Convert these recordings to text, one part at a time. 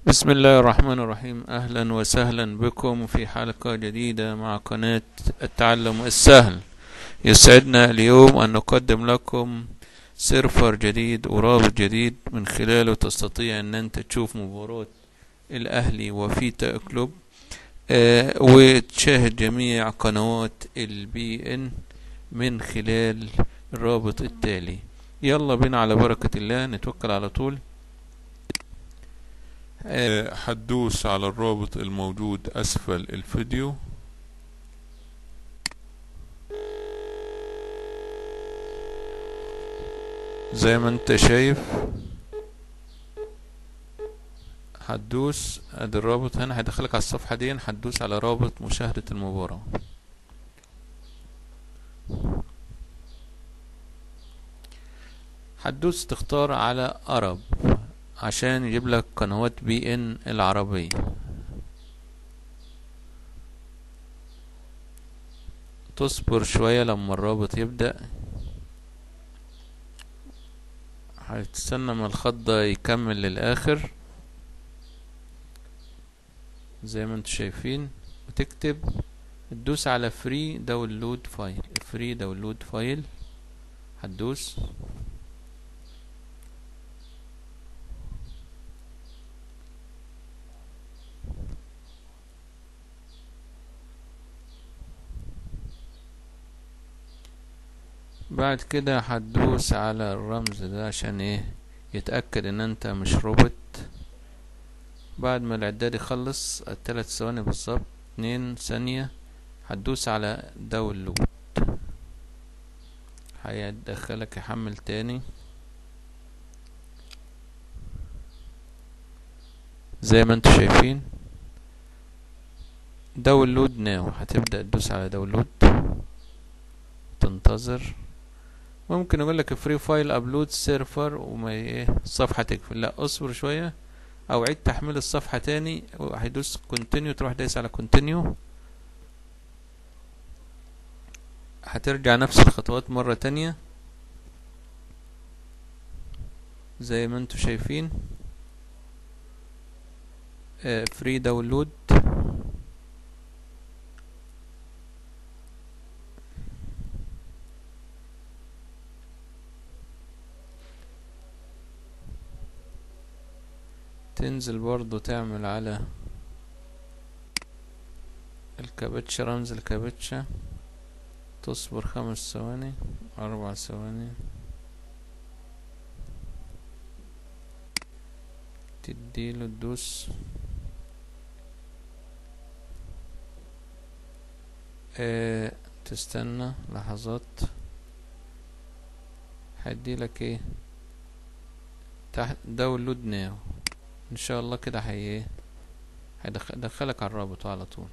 بسم الله الرحمن الرحيم أهلا وسهلا بكم في حلقة جديدة مع قناة التعلم السهل يسعدنا اليوم أن نقدم لكم سيرفر جديد ورابط جديد من خلاله تستطيع أن أنت تشوف مباراة الأهلي وفيتا كلوب آه وتشاهد جميع قنوات البي ان من خلال الرابط التالي يلا بينا على بركة الله نتوكل على طول هتدوس على الرابط الموجود أسفل الفيديو زي ما انت شايف هتدوس ادي الرابط هنا هيدخلك على الصفحة دي هتدوس على رابط مشاهدة المباراة هتدوس تختار على أرب عشان يجيب لك قنوات بي ان العربية تصبر شوية لما الرابط يبدأ هتستنى ما الخط ده يكمل للآخر زي ما انتم شايفين وتكتب تدوس على فري داونلود فايل فري داونلود فايل هتدوس بعد كده هتدوس على الرمز ده عشان ايه يتأكد ان انت مش روبوت بعد ما الاعداد يخلص التلات ثواني بالظبط اتنين ثانية هتدوس على داونلود هيدخلك يحمل تاني زي ما انتوا شايفين داونلود ناو هتبدأ تدوس على داونلود تنتظر ممكن يقول لك فري فايل ابلود سيرفر وما ايه الصفحه تقفل لا اصبر شويه او عيد تحميل الصفحه تاني وهيدوس كونتينيو تروح دايس على كونتينيو هترجع نفس الخطوات مره تانية زي ما انتوا شايفين فري داونلود تنزل برضو تعمل على الكابتشا رمز الكابتشا تصبر خمس ثواني اربع ثواني تديله تدوس اه تستنى لحظات هيديلك ايه تحت داونلود ناو ان شاء الله كده هي هيدخلك على الرابط على طول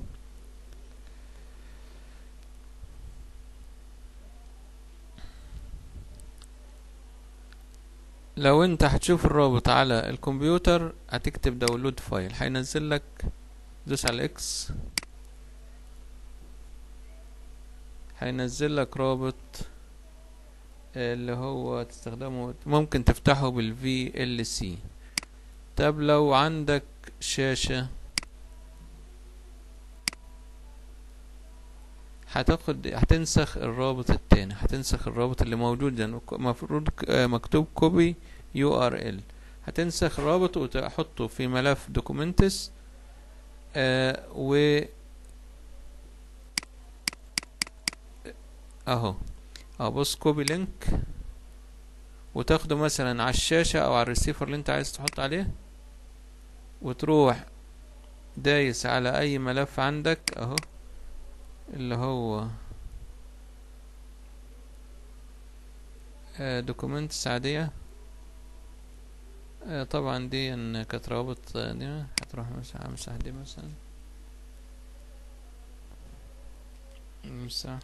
لو انت هتشوف الرابط على الكمبيوتر هتكتب داونلود فايل هينزل لك دوس على اكس هينزل لك رابط اللي هو تستخدمه ممكن تفتحه بالفي ال سي طب لو عندك شاشة هتاخد هتنسخ الرابط التاني هتنسخ الرابط اللي موجود يعني المفروض مكتوب كوبي يو ار ال هتنسخ الرابط وتحطه في ملف دوكومنتس آه و اهو اه بص كوبي لينك وتاخده مثلا على الشاشة او على الريسيفر اللي انت عايز تحط عليه وتروح دايس على اي ملف عندك اهو اللي هو دوكومنتس عادية طبعا دي ان كانت رابط دي هتروح مثلا امسح دي مثلا امسح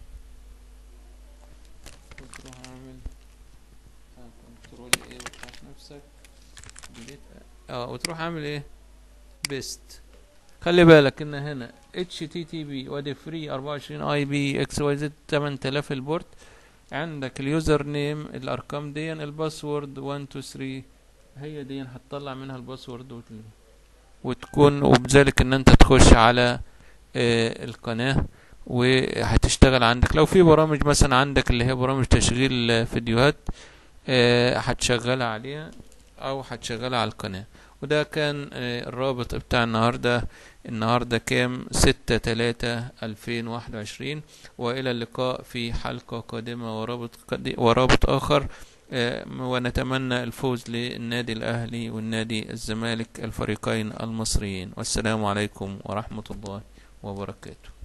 وتروح اعمل كنترول ايه وتروح نفسك ديليت اه وتروح عامل ايه بيست خلي بالك ان هنا اتش تي تي بي وادي فري 24 اي بي اكس واي زد 8000 البورت عندك اليوزر نيم الارقام دي الباسورد 1 2 3 هي دي هتطلع منها الباسورد وت- وتكون وبذلك ان انت تخش على آه، القناة وهتشتغل عندك لو في برامج مثلا عندك اللي هي برامج تشغيل آه، فيديوهات آه، هتشغلها عليها او هتشغلها على القناة وده كان آه، الرابط بتاع النهاردة النهاردة كام ستة تلاتة ألفين واحد وعشرين وإلى اللقاء في حلقة قادمة ورابط قد- ورابط آخر آه، ونتمنى الفوز للنادي الأهلي والنادي الزمالك الفريقين المصريين والسلام عليكم ورحمة الله وبركاته